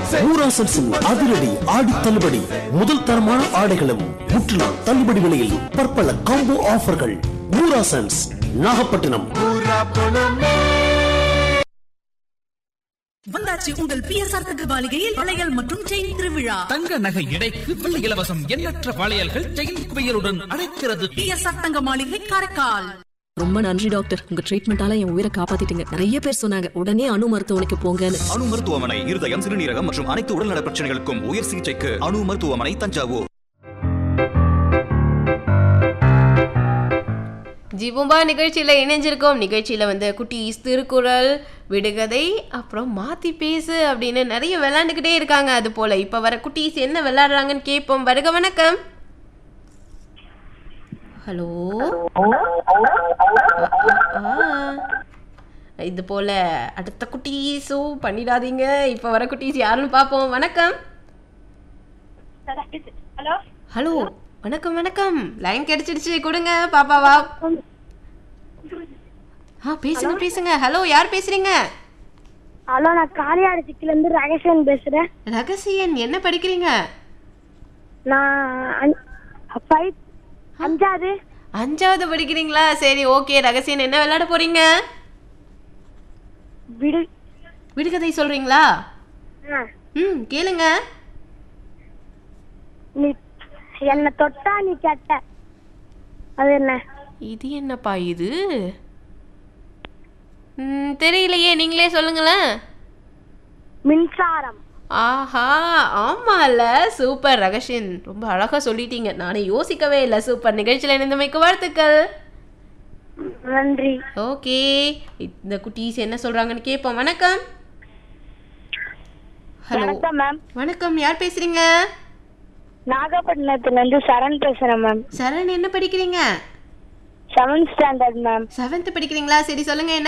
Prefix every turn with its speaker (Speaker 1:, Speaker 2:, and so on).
Speaker 1: ஊராசன்ஸின் அதிரடி ஆடி தள்ளுபடி முதல் தரமான ஆடைகளும் முற்றிலும் தள்ளுபடி விலையில் பற்பல காம்போ ஆஃபர்கள் ஊராசன்ஸ் நாகப்பட்டினம்
Speaker 2: வந்தாச்சு உங்கள் பிஎஸ்ஆர் தகவலிகையில் வளையல் மற்றும் செயின் திருவிழா
Speaker 3: தங்க நகை எடைக்கு வெள்ளி இலவசம் எண்ணற்ற வளையல்கள் செயின் குவியலுடன் அழைக்கிறது
Speaker 2: பிஎஸ்ஆர் தங்க மாளிகை காரைக்கால்
Speaker 4: ரொம்ப நன்றி டாக்டர் உங்க ட்ரீட்மெண்டால என் உயிரை காப்பாத்திட்டீங்க நிறைய பேர் சொன்னாங்க உடனே அணு மருத்துவமனைக்கு போங்கன்னு
Speaker 5: அணு மருத்துவமனை இருதயம் சிறுநீரகம் மற்றும் அனைத்து உடல்நல பிரச்சனைகளுக்கும் உயர் சிகிச்சைக்கு அணு மருத்துவமனை தஞ்சாவூர்
Speaker 6: ஜீவம்பா நிகழ்ச்சியில் இணைஞ்சிருக்கோம் நிகழ்ச்சியில் வந்து குட்டீஸ் திருக்குறள் விடுகதை அப்புறம் மாற்றி பேசு அப்படின்னு நிறைய விளையாண்டுக்கிட்டே இருக்காங்க அது போல் இப்போ வர குட்டீஸ் என்ன விளையாடுறாங்கன்னு கேட்போம் வருக வணக்கம் ஹலோ இது போல் அடுத்த குட்டீஸும் பண்ணிடாதீங்க இப்போ வர குட்டீஸ் யாருன்னு பார்ப்போம் வணக்கம்
Speaker 7: ஹலோ
Speaker 6: ஹலோ வணக்கம் வணக்கம் லைன் கிடைச்சிடுச்சு கொடுங்க பாப்பாவா ஆ பேசுங்க பேசுங்க ஹலோ யார் பேசுறீங்க
Speaker 7: ஹலோ நான் காளியாடு சிக்கில இருந்து ரகேஷன் பேசுறேன்
Speaker 6: ரகசியன் என்ன படிக்கிறீங்க
Speaker 7: நான் ஃபைவ் அஞ்சாவது
Speaker 6: அஞ்சாவது படிக்கிறீங்களா சரி ஓகே ரகசியன் என்ன விளையாட போறீங்க
Speaker 7: விடு
Speaker 6: விடுகதை சொல்றீங்களா
Speaker 7: ஆ,
Speaker 6: ம் கேளுங்க
Speaker 7: நீ என்னை தொட்டா நீ கெட்ட அது என்ன
Speaker 6: இது என்னப்பா இது ம், தெரியலையே நீங்களே சொல்லுங்களேன்
Speaker 7: மின்சாரம்
Speaker 6: ஆஹா ஆமால சூப்பர் ரகஷின் ரொம்ப அழகா சொல்லிட்டீங்க நானே யோசிக்கவே இல்லை சூப்பர் நிகழ்ச்சியில் இணைந்தமைக்கு வாழ்த்துக்கள்
Speaker 7: நன்றி
Speaker 6: ஓகே இந்த குட்டீஸ் என்ன சொல்றாங்கன்னு கேட்போம் வணக்கம் ஹலோ
Speaker 7: வணக்கம் மேம்
Speaker 6: வணக்கம் யார் பேசுறீங்க
Speaker 7: நாகப்பட்டினத்துல இருந்து சரண் பேசுறேன் மேம்
Speaker 6: சரண் என்ன படிக்கிறீங்க
Speaker 7: செவன்த் ஸ்டாண்டர்ட் மேம்
Speaker 6: செவன்த் படிக்கிறீங்களா சரி சொல்லுங்க என்ன